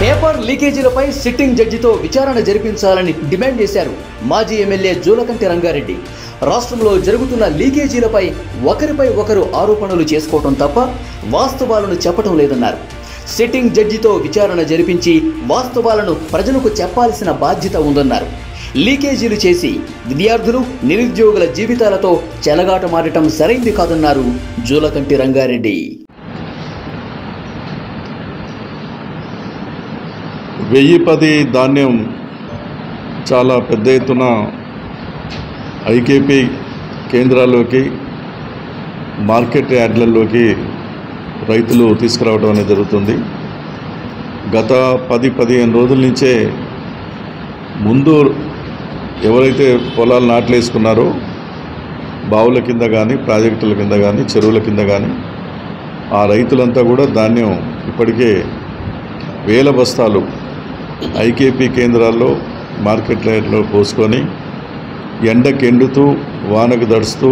paper లీకేజీలపై sitting జడ్జితో విచారణ జరిపించాలని demand చేశారు మాజీ ఎమ్మెల్యే జూలకంటి రంగారెడ్డి రాష్ట్రంలో జరుగుతున్న లీకేజీలపై ఒకరిపై ఒకరు ఆరోపణలు చేసుకోవటం తప్ప వాస్తవాలను చెప్పటం లేదన్నారు సిట్టింగ్ జడ్జితో విచారణ జరిపించి వాస్తవాలను ప్రజలకు చెప్పాల్సిన బాధ్యత ఉందన్నారు లీకేజీలు చేసి విద్యార్థులు నిరుద్యోగుల జీవితాలతో చెలగాటమాడటం సరైంది కాదన్నారు జూలకంటి రంగారెడ్డి వెయ్యి పది ధాన్యం చాలా పెద్ద ఎత్తున ఐకేపీ కేంద్రాల్లోకి మార్కెట్ యార్డ్లలోకి రైతులు తీసుకురావడం అనేది జరుగుతుంది గత పది పదిహేను రోజుల నుంచే ముందు ఎవరైతే పొలాలు నాట్లేసుకున్నారో బావుల కింద కానీ ప్రాజెక్టుల కింద కానీ చెరువుల కింద కానీ ఆ రైతులంతా కూడా ధాన్యం ఇప్పటికే వేల బస్తాలు ఐకేపీ కేంద్రాల్లో మార్కెట్ లైట్లో పోసుకొని ఎండకు ఎండుతూ వానకు దడుస్తూ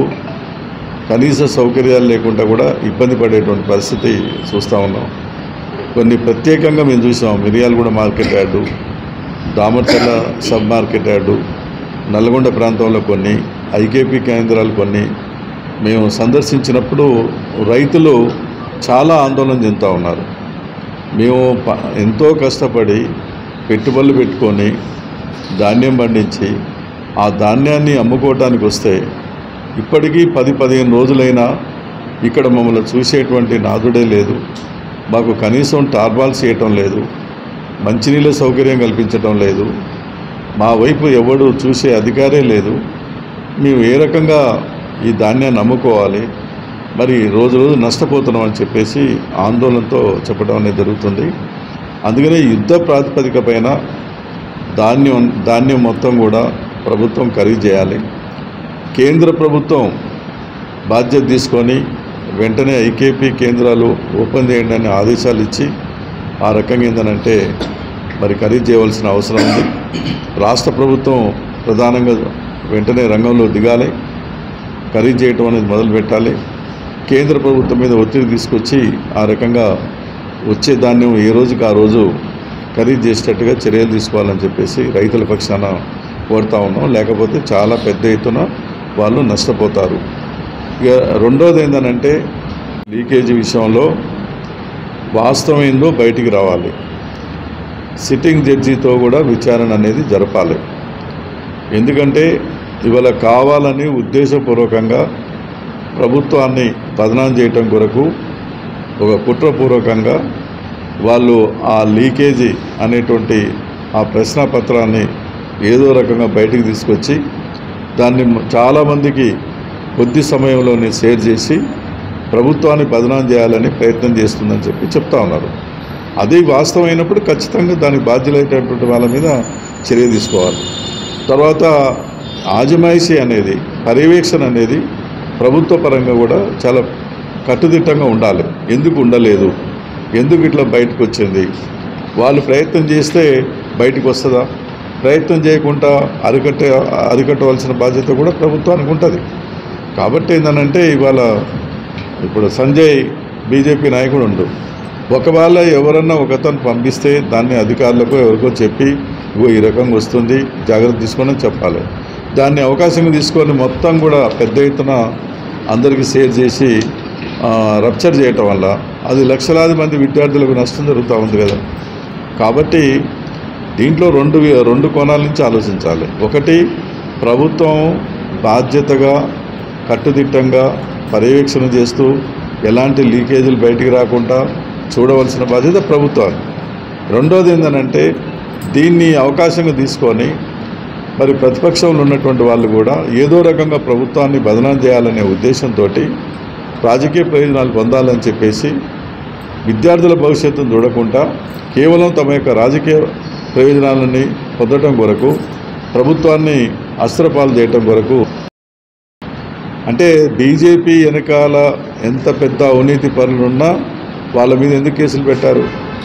కనీస సౌకర్యాలు లేకుండా కూడా ఇబ్బంది పడేటువంటి పరిస్థితి చూస్తూ ఉన్నాం కొన్ని ప్రత్యేకంగా మేము చూసాం Miryalaguda market yard Damarcharla sub market yard Nalgonda ప్రాంతంలో కొన్ని ఐకేపీ కేంద్రాలు కొన్ని మేము సందర్శించినప్పుడు రైతులు చాలా ఆందోళన చెందుతూ ఉన్నారు మేము ప- ఎంతో కష్టపడి పెట్టుబడులు పెట్టుకొని ధాన్యం పండించి ఆ ధాన్యాన్ని అమ్ముకోవటానికి వస్తే ఇప్పటికీ పది పదిహేను రోజులైనా ఇక్కడ మమ్మల్ని చూసేటువంటి నాదుడే లేదు మాకు కనీసం టార్బాల్స్ చేయటం లేదు మంచినీళ్ళ సౌకర్యం కల్పించటం లేదు మా వైపు ఎవడు చూసే అధికారే లేదు మేము ఏ రకంగా ఈ ధాన్యాన్ని అమ్ముకోవాలి మరి రోజు రోజు నష్టపోతున్నాం అని చెప్పేసి ఆందోళనతో చెప్పడం అనేది జరుగుతుంది అందుకనే యుద్ధ ప్రాతిపదిక పైన ధాన్యం ధాన్యం మొత్తం కూడా ప్రభుత్వం ఖరీదు చేయాలి కేంద్ర ప్రభుత్వం బాధ్యత తీసుకొని వెంటనే ఐకేపీ కేంద్రాలు ఓపెన్ చేయండి అని ఆదేశాలు ఇచ్చి ఆ రకంగా ఏంటంటే మరి ఖరీదు చేయవలసిన అవసరం ఉంది రాష్ట్ర ప్రభుత్వం ప్రధానంగా వెంటనే రంగంలో దిగాలి ఖరీదు చేయటం అనేది మొదలు పెట్టాలి కేంద్ర ప్రభుత్వం మీద ఒత్తిడి తీసుకొచ్చి ఆ రకంగా వచ్చే ధాన్యం ఏ రోజుకి ఆ రోజు ఖరీదు చేసేటట్టుగా చర్యలు తీసుకోవాలని చెప్పేసి రైతుల పక్షాన కోరుతా ఉన్నాం లేకపోతే చాలా పెద్ద ఎత్తున వాళ్ళు నష్టపోతారు ఇక రెండోది ఏంటంటే లీకేజీ విషయంలో వాస్తవం ఏందో బయటికి రావాలి సిట్టింగ్ జడ్జితో కూడా విచారణ అనేది జరపాలి ఎందుకంటే ఇవాళ కావాలని ఉద్దేశపూర్వకంగా ప్రభుత్వాన్ని బదనాం చేయటం కొరకు ఒక కుట్రపూర్వకంగా వాళ్ళు ఆ లీకేజీ అనేటువంటి ఆ ప్రశ్నపత్రాన్ని ఏదో రకంగా బయటికి తీసుకొచ్చి దాన్ని చాలామందికి కొద్ది సమయంలోనే షేర్ చేసి ప్రభుత్వాన్ని బదనాం చేయాలని ప్రయత్నం చేస్తుందని చెప్పి చెప్తా ఉన్నారు అది వాస్తవమైనప్పుడు ఖచ్చితంగా దానికి బాధ్యులైనటువంటి వాళ్ళ మీద చర్య తీసుకోవాలి తర్వాత ఆజమాయిషీ అనేది పర్యవేక్షణ అనేది ప్రభుత్వ పరంగా కూడా చాలా కట్టుదిట్టంగా ఉండాలి ఎందుకు ఉండలేదు ఎందుకు ఇట్లా బయటకు వచ్చింది వాళ్ళు ప్రయత్నం చేస్తే బయటకు వస్తుందా ప్రయత్నం చేయకుండా అరికట్ట అరికట్టవలసిన బాధ్యత కూడా ప్రభుత్వానికి ఉంటుంది కాబట్టి ఏంటంటే ఇవాళ ఇప్పుడు సంజయ్ బీజేపీ నాయకుడు ఉండు ఒకవేళ ఎవరన్నా ఒకతను పంపిస్తే దాన్ని అధికారులకు ఎవరికో చెప్పి ఇగో ఈ రకంగా వస్తుంది జాగ్రత్త తీసుకొని చెప్పాలి దాన్ని అవకాశంగా తీసుకొని మొత్తం కూడా పెద్ద ఎత్తున అందరికీ షేర్ చేసి ఆ, రప్చర్ చేయటం వల్ల అది లక్షలాది మంది విద్యార్థులకు నష్టం జరుగుతూ ఉంది కదా కాబట్టి దీంట్లో రెండు వి- రెండు కోణాల నుంచి ఆలోచించాలి ఒకటి ప్రభుత్వం బాధ్యతగా కట్టుదిట్టంగా పర్యవేక్షణ చేస్తూ ఎలాంటి లీకేజీలు బయటికి రాకుండా చూడవలసిన బాధ్యత ప్రభుత్వానికి రెండోది ఏంటంటే దీన్ని అవకాశంగా తీసుకొని మరి ప్రతిపక్షంలో ఉన్నటువంటి వాళ్ళు కూడా ఏదో రకంగా ప్రభుత్వాన్ని బదనాం చేయాలనే ఉద్దేశంతో రాజకీయ ప్రయోజనాలు పొందాలని చెప్పేసి విద్యార్థుల భవిష్యత్తును చూడకుండా కేవలం తమ యొక్క రాజకీయ ప్రయోజనాలని పొందడం కొరకు ప్రభుత్వాన్ని అస్త్రపాలు చేయటం కొరకు అంటే బీజేపీ వెనకాల ఎంత పెద్ద అవినీతి పనులున్నా వాళ్ళ మీద ఎందుకు కేసులు పెట్టారు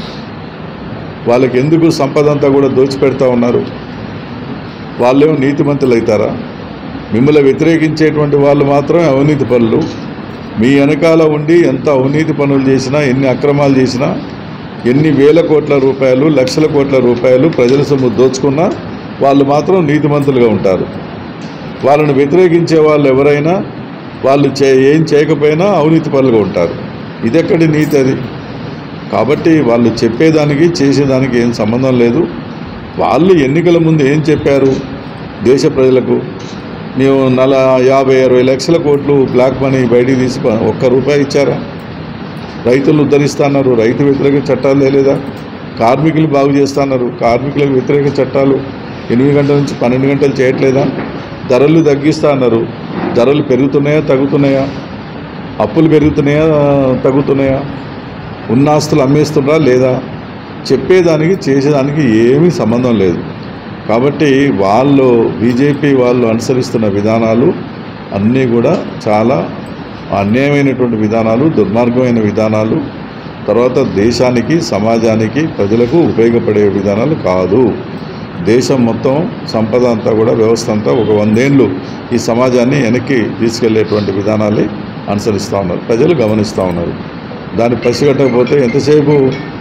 వాళ్ళకి ఎందుకు సంపద అంతా కూడా దోచిపెడతా ఉన్నారు వాళ్ళేమో నీతిమంతులు అవుతారా మిమ్మల్ని వ్యతిరేకించేటువంటి వాళ్ళు మాత్రమే అవినీతి పనులు మీ వెనకాల ఉండి ఎంత అవినీతి పనులు చేసినా ఎన్ని అక్రమాలు చేసినా ఎన్ని వేల కోట్ల రూపాయలు లక్షల కోట్ల రూపాయలు ప్రజల సొమ్ము దోచుకున్నా వాళ్ళు మాత్రం నీతిమంతులుగా ఉంటారు వాళ్ళని వ్యతిరేకించే వాళ్ళు ఎవరైనా వాళ్ళు చే ఏం చేయకపోయినా అవినీతి పనులుగా ఉంటారు ఇదెక్కడి నీతి అది కాబట్టి వాళ్ళు చెప్పేదానికి చేసేదానికి ఏం సంబంధం లేదు వాళ్ళు ఎన్నికల ముందు ఏం చెప్పారు దేశ ప్రజలకు మేము నల యాభై అరవై లక్షల కోట్లు బ్లాక్ మనీ బయటికి తీసి ప- ఒక్క రూపాయి ఇచ్చారా రైతులు ఉద్ధరిస్తున్నారు రైతు వ్యతిరేక చట్టాలు తేలేదా కార్మికులు బాగు చేస్తున్నారు కార్మికులకు వ్యతిరేక చట్టాలు ఎనిమిది గంటల నుంచి పన్నెండు గంటలు చేయట్లేదా ధరలు తగ్గిస్తా అన్నారు ధరలు పెరుగుతున్నాయా తగ్గుతున్నాయా అప్పులు పెరుగుతున్నాయా తగ్గుతున్నాయా ఉన్న ఆస్తులు అమ్మేస్తున్నారా లేదా చెప్పేదానికి చేసేదానికి ఏమీ సంబంధం లేదు కాబట్టి వాళ్ళు బీజేపీ వాళ్ళు అనుసరిస్తున్న విధానాలు అన్నీ కూడా చాలా అన్యాయమైనటువంటి విధానాలు దుర్మార్గమైన విధానాలు తర్వాత దేశానికి సమాజానికి ప్రజలకు ఉపయోగపడే విధానాలు కాదు దేశం మొత్తం సంపద అంతా కూడా వ్యవస్థ అంతా ఒక వందేళ్ళు ఈ సమాజాన్ని వెనక్కి తీసుకెళ్లేటువంటి విధానాలే అనుసరిస్తూ ఉన్నారు ప్రజలు గమనిస్తూ ఉన్నారు దాన్ని పసిగట్టకపోతే ఎంతసేపు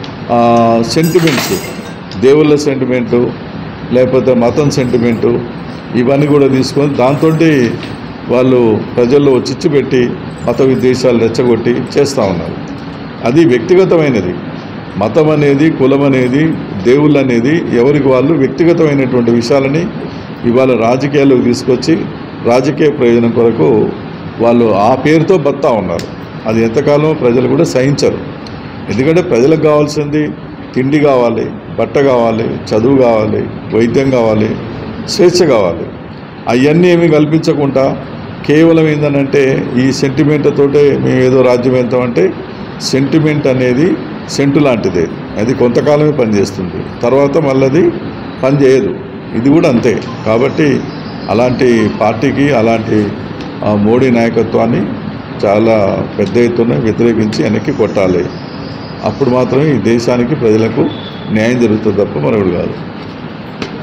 సెంటిమెంట్స్ దేవుళ్ళ సెంటిమెంటు లేకపోతే మతం సెంటిమెంటు ఇవన్నీ కూడా తీసుకొని దాంతో వాళ్ళు ప్రజల్లో చిచ్చు పెట్టి మత విద్వేషాలు రెచ్చగొట్టి చేస్తూ ఉన్నారు అది వ్యక్తిగతమైనది మతం అనేది కులం అనేది దేవుళ్ళు అనేది ఎవరికి వాళ్ళు వ్యక్తిగతమైనటువంటి విషయాలని ఇవాళ రాజకీయాల్లోకి తీసుకొచ్చి రాజకీయ ప్రయోజనం కొరకు వాళ్ళు ఆ పేరుతో బతా ఉన్నారు అది ఎంతకాలం ప్రజలు కూడా సహించరు ఎందుకంటే ప్రజలకు కావాల్సింది తిండి కావాలి బట్ట కావాలి చదువు కావాలి వైద్యం కావాలి స్వేచ్ఛ కావాలి అవన్నీ ఏమీ కల్పించకుండా కేవలం ఏంటంటే ఈ సెంటిమెంట్ తోటే మేము ఏదో రాజ్యం వెళ్తామంటే సెంటిమెంట్ అనేది సెంటు లాంటిదే అది కొంతకాలమే పనిచేస్తుంది తర్వాత మళ్ళీ అది పనిచేయదు ఇది కూడా అంతే కాబట్టి అలాంటి పార్టీకి అలాంటి ఆ, మోడీ నాయకత్వాన్ని చాలా పెద్ద ఎత్తున వ్యతిరేకించి వెనక్కి కొట్టాలి అప్పుడు మాత్రమే ఈ దేశానికి ప్రజలకు న్యాయం జరుగుతుంది తప్ప మరొకటి కాదు